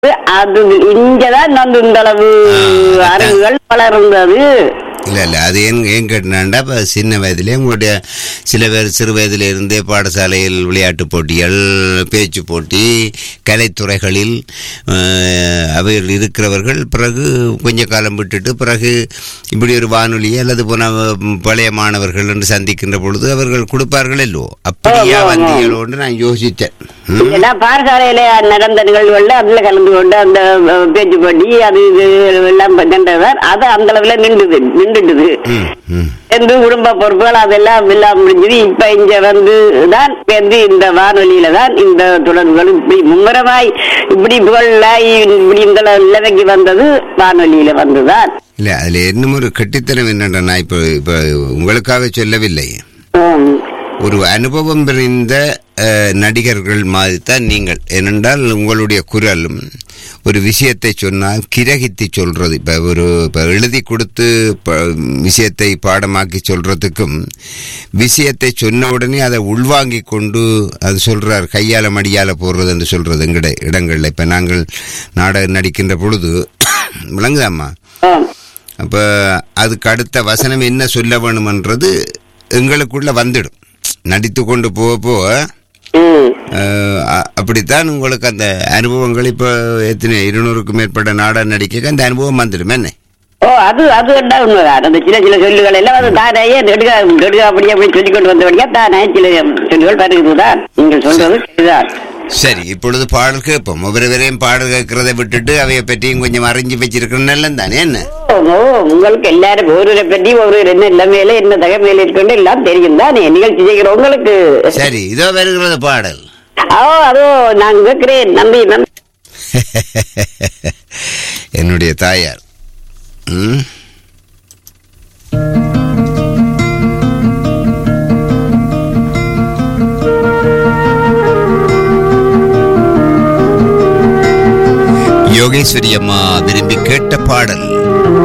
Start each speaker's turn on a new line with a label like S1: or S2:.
S1: அது இங்கதான் வந்து இந்த அளவு
S2: ஆ,
S1: அறிவுகள் வளர்ந்தது
S2: இல்ல இல்ல அது ஏன் ஏன் கேட்டினாண்டா இப்போ சின்ன வயதிலே உங்களுடைய சில பேர் சிறு வயதில இருந்தே பாடசாலையில் விளையாட்டு போட்டிகள் பேச்சு போட்டி கலைத்துறைகளில் அஹ், அவைகள் இருக்கிறவர்கள் பிறகு கொஞ்ச காலம் விட்டுட்டு பிறகு இப்படி ஒரு வானொலி அல்லது போன ம், பழைய மாணவர்கள் என்று சந்திக்கின்ற பொழுது அவர்கள் கொடுப்பார்கள் இல்லோ அப்படியா
S1: ஆமா, ஆமா.
S2: வந்தீங்களோன்னு நான் யோசித்தேன் ம்?
S1: ஏன்னா பாடசாலையில நடந்த நிகழ்வுகள்ல அதுல கலந்து கொண்டு அந்த அஹ், பேச்சு போட்டி அது இது எல்லாம் கண்டவர் அது அந்த அளவுல நின்றுது நின்றுடுது
S2: ம் ம்
S1: என்று குடும்ப பொறுப்புகள் அதெல்லாம் எல்லாம் முடிஞ்சது இப்ப இங்க வந்து தான் வந்து இந்த வானொலியில தான் இந்த தொடர்புகள் இப்படி மும்முரமாய் இப்படி புகழாய் இப்படி இந்த நிலைமைக்கு வந்தது வானொலியில வந்துதான்
S2: இல்ல அதுல இன்னும் ஒரு கெட்டித்தனம் என்னன்னா நான் இப்போ இப்போ உங்களுக்காக சொல்லவில்லை
S1: ஆம்.
S2: ஒரு அனுபவம் நிறைந்த அஹ், நடிகர்கள் மாதிரி தான் நீங்கள் ஏனென்றால் உங்களுடைய குரலும் ஒரு விஷயத்தை சொன்னால் கிரகித்து சொல்றது இப்போ ஒரு இப்போ எழுதி கொடுத்து ப- விஷயத்தை பாடமாக்கி சொல்றதுக்கும் விஷயத்தை சொன்ன உடனே அதை உள்வாங்கி கொண்டு அது சொல்றார் கையால மடியால போடுறது என்று சொல்றது எங்கட இடங்கள்ல இப்போ நாங்கள் நாடகம் நடிக்கின்ற பொழுது விளங்குதாம்மா
S1: ஆம்.
S2: அப்ப அதுக்கு அடுத்த வசனம் என்ன சொல்ல வேணுமன்றது எங்களுக்குள்ள வந்துடும் நடித்து கொண்டு போக போக
S1: ம்.
S2: அஹ், அ- அப்படித்தான் உங்களுக்கு அந்த அனுபவங்கள் இப்போ எத்தனை இருநூறுக்கும் மேற்பட்ட நாடகம் நடிக்க அந்த அனுபவம் வந்துடும் என்ன
S1: ஓ அது அது என்ன உண்மைதான் அந்த சில சில சொல்லுகள் எல்லாம் அது தானே நெடுக நெடுக அப்படி அப்படி சொல்லிக் கொண்டு வந்தபடியா தானே சில சொல்லுகள் வருகிறதுதான் நீங்கள் சொல்றது சரிதான்
S2: சரி இப்பொழுது பாடல் கேட்போம் ஒவ்வொருவரையும் பாடல் கேட்கறதை விட்டுட்டு அவைய பற்றியும் கொஞ்சம் அறிஞ்சு வச்சிருக்கிற நல்லம் தானே என்ன
S1: ஓ, ஓ, உங்களுக்கு எல்லாரும் ஒருவரை பற்றி ஒருவர் என்ன நிலைமையில என்ன தகமையில இருக்குன்னு எல்லாம் தெரியும் தானே நிகழ்ச்சி செய்கிற உங்களுக்கு
S2: சரி இதோ வருகிறது பாடல்
S1: ஓ அதோ நான் கேட்கிறேன் நன்றி நன்றி
S2: என்னுடைய தாயார் ம் யோகேஸ்வரி அம்மா விரும்பி கேட்ட பாடல்